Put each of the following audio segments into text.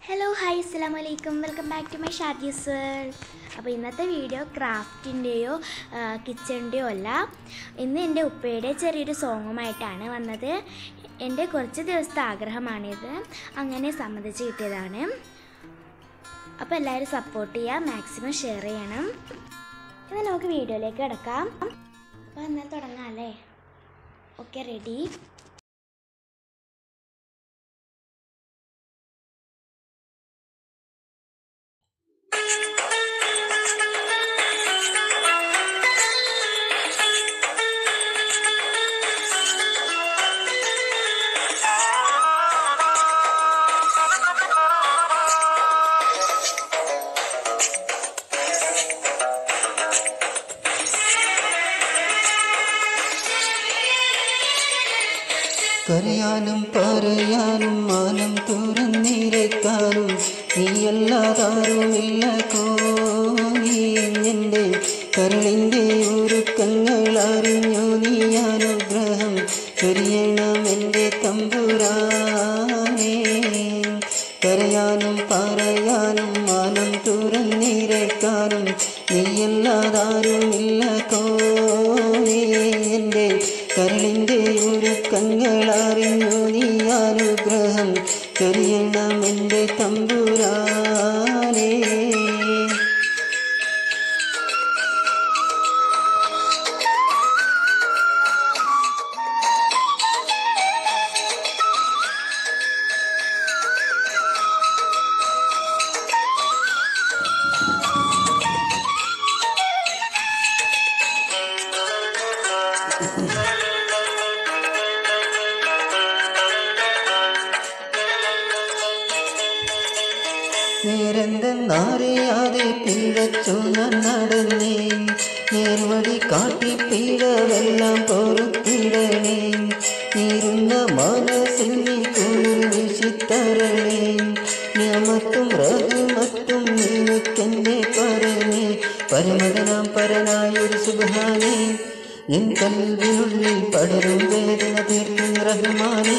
hello hi അസ്സാം വലൈക്കും welcome back to my Shadi's world അപ്പോൾ ഇന്നത്തെ വീഡിയോ ക്രാഫ്റ്റിൻ്റെയോ കിച്ചണിൻ്റെയോ അല്ല ഇന്ന് എൻ്റെ ഉപ്പയുടെ ചെറിയൊരു സോങ്ങുമായിട്ടാണ് വന്നത് എൻ്റെ കുറച്ച് ദിവസത്തെ ആഗ്രഹമാണിത് അങ്ങനെ സമ്മതിച്ച് കിട്ടിയതാണ് അപ്പോൾ എല്ലാവരും സപ്പോർട്ട് ചെയ്യുക മാക്സിമം ഷെയർ ചെയ്യണം എന്നാൽ നമുക്ക് വീഡിയോയിലേക്ക് കിടക്കാം അപ്പോൾ എന്നാൽ തുടങ്ങാം അല്ലേ ഓക്കെ റെഡി കരയാനും പറയാനും മാനം തുറന്നിരക്കാനും നീയല്ലാതാരുമില്ല കോനി എൻ്റെ കരളിൻ്റെ ഒരുക്കങ്ങൾ അറിഞ്ഞു നീ അനുഗ്രഹം ചൊരിയണം എൻ്റെ തമ്പുരാനേ കരയാനും പറയാനും മാനം തുറന്നിരക്കാനും നീയല്ലാതാരുമില്ല കോനി എൻ്റെ കരളിൻ്റെ ഒരുക്കങ്ങൾ അറിഞ്ഞു നീ അനുഗ്രഹം ചൊരിയണം എൻ്റെ തമ്പുരാനേ നേരെന്തെന്നറിയാതെ പിഴച്ചു ഞാൻ നടന്നേ നേർവഴി കാട്ടി പിഴവെല്ലാം പൊറുത്തിടണേ നീരുന്ന മനസ്സിൽ നീ കുളിർ വീശിത്തരണേ നിയമത്തും റഹുമത്തും നിനക്കെന്നെ പറഞ്ഞേ പരമതനാം പരനായൊരു സുബാനേ എൻ കൽവിനുള്ളിൽ പടരും വേദന തീർക്കും റഹ്മാനേ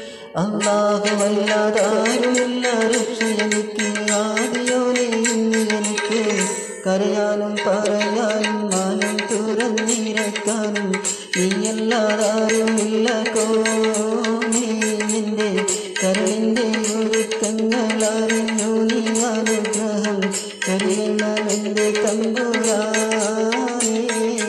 അള്ളാഹുവല്ലാതാരുമില്ല രക്ഷയെനിക്ക് ആദിയോനെ ഇന്ന് എനിക്ക് കരയാനും പറയാനും മാനം തുറന്നിരക്കാനും നീയല്ലാതാരുമില്ല കോണി നിന്റെ കരളിൻ്റെ ഒരുക്കങ്ങൾ അറിഞ്ഞു നീ അനുഗ്രഹം കരയണമെൻ്റെ തമ്പുരാനേ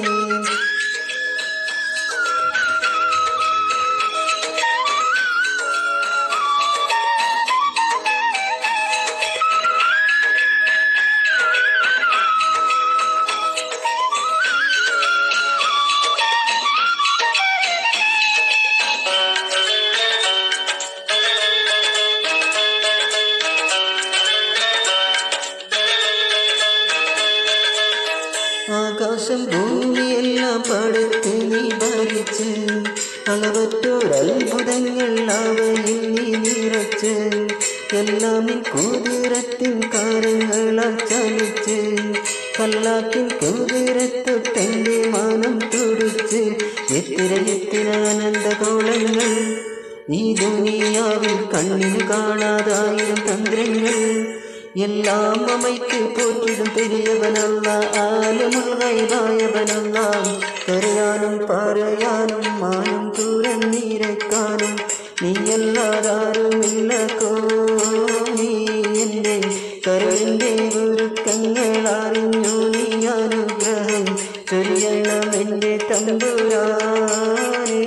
ആകാശം ഭൂമിയെല്ലാം പടുത്ത് നീ ഭരിച്ച് അളവറ്റോരത്ഭുതങ്ങൾ അവയിൽ നീ നിറച്ച് എല്ലാം നിൻ കുതിരത്തിൻ കാര്യങ്ങളാൽ ചലിച്ച് കല്ലാക്കിൻ കുതിരത്തൊട്ടെൻ്റെ മാനം തുടിച്ച് എത്തിര എത്തിര ആനന്ദകോളങ്ങൾ ഈ ദുനിയാവിൽ കണ്ണിന് കാണാതായിരം തന്ത്രങ്ങൾ എല്ലാം അമയ്ക്ക് പോറ്റിടും പെരിയവനല്ല ആലമുൾകായവനല്ല കരയാനും പറയാനും മാനം തുറന്നിരക്കാനും നീയല്ലാതാരുമില്ല കോണി എൻ്റെ കരളിൻ്റെ ഒരുക്കങ്ങൾ അറിഞ്ഞു നീ അനുഗ്രഹം ചൊരിയണം എൻ്റെ തമ്പുരാനേ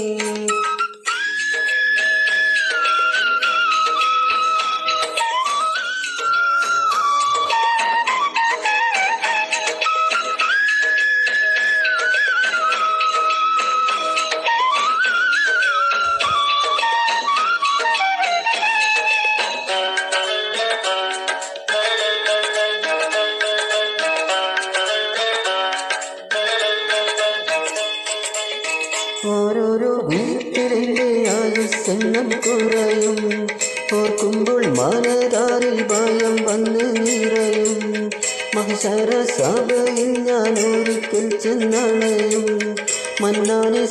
ഓരോരോ വീട്ടിലെ ആയുസ്സെണ്ണം കുറയും ഓർക്കുമ്പോൾ മനതാരിൽ ഭയം വന്ന് നിറയും മഹശര സഭയിൽ ഞാൻ ഒരിക്കൽ ചെന്നണയും മന്നാനെ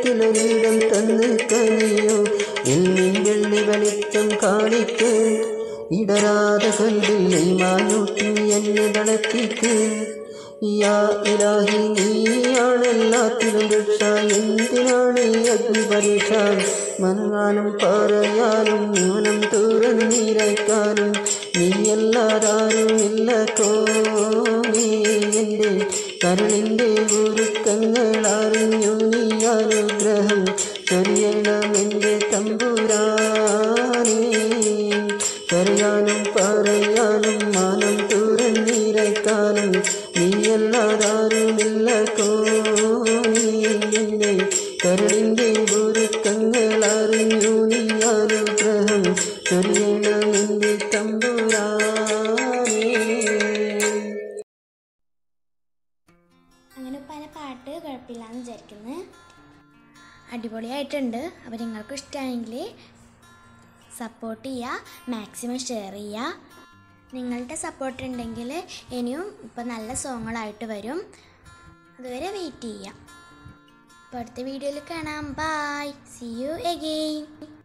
സുവർഗത്തിലൊരിടം തന്ന് കനിയോ ഇന്നിൻ വെള്ളി വെളിച്ചം കാണിക്കും ഇടരാതെ കൽവിൽ ഈമാനൂട്ടി എന്നെ നടത്തിക്ക് യാ ഇലാഹി നീയാണ് എല്ലാത്തിലും രക്ഷ എന്തിനാണ് ഈ അഗ്നി പരീക്ഷ മനങ്ങാനും പറയാനും ന്യൂനം തുറന്നിരക്കാനും നീയല്ലാതാരും ഇല്ല കോനേ എൻ്റെ കരുണിൻ്റെ ഗുരുക്കങ്ങൾ അറിഞ്ഞു നീ അനുഗ്രഹം ചൊരിയണമെൻ്റെ തമ്പുരാനേ കരയാനും പറയാനും മാനം തുറന്നിരക്കാനും നീയല്ലാതാരുമില്ല കോനേ എൻ്റെ കരുണിൻ്റെ ഗുരുക്കങ്ങൾ അറിഞ്ഞു നീ അനുഗ്രഹം ചൊരിയണമെൻ്റെ തമ്പുരാനേ അങ്ങനെ ഉപ്പാനെ പാട്ട് കുഴപ്പമില്ലാന്ന് വിചാരിക്കുന്നു അടിപൊളിയായിട്ടുണ്ട് അപ്പോൾ നിങ്ങൾക്ക് ഇഷ്ടമാണെങ്കിൽ സപ്പോർട്ട് ചെയ്യുക മാക്സിമം ഷെയർ ചെയ്യുക നിങ്ങളുടെ സപ്പോർട്ട് ഉണ്ടെങ്കിൽ ഇനിയും ഇപ്പം നല്ല സോങ്ങുകളായിട്ട് വരും അതുവരെ വെയിറ്റ് ചെയ്യാം അപ്പോൾ അടുത്ത വീഡിയോയിൽ കാണാം ബായ് സി യു എഗെയിൻ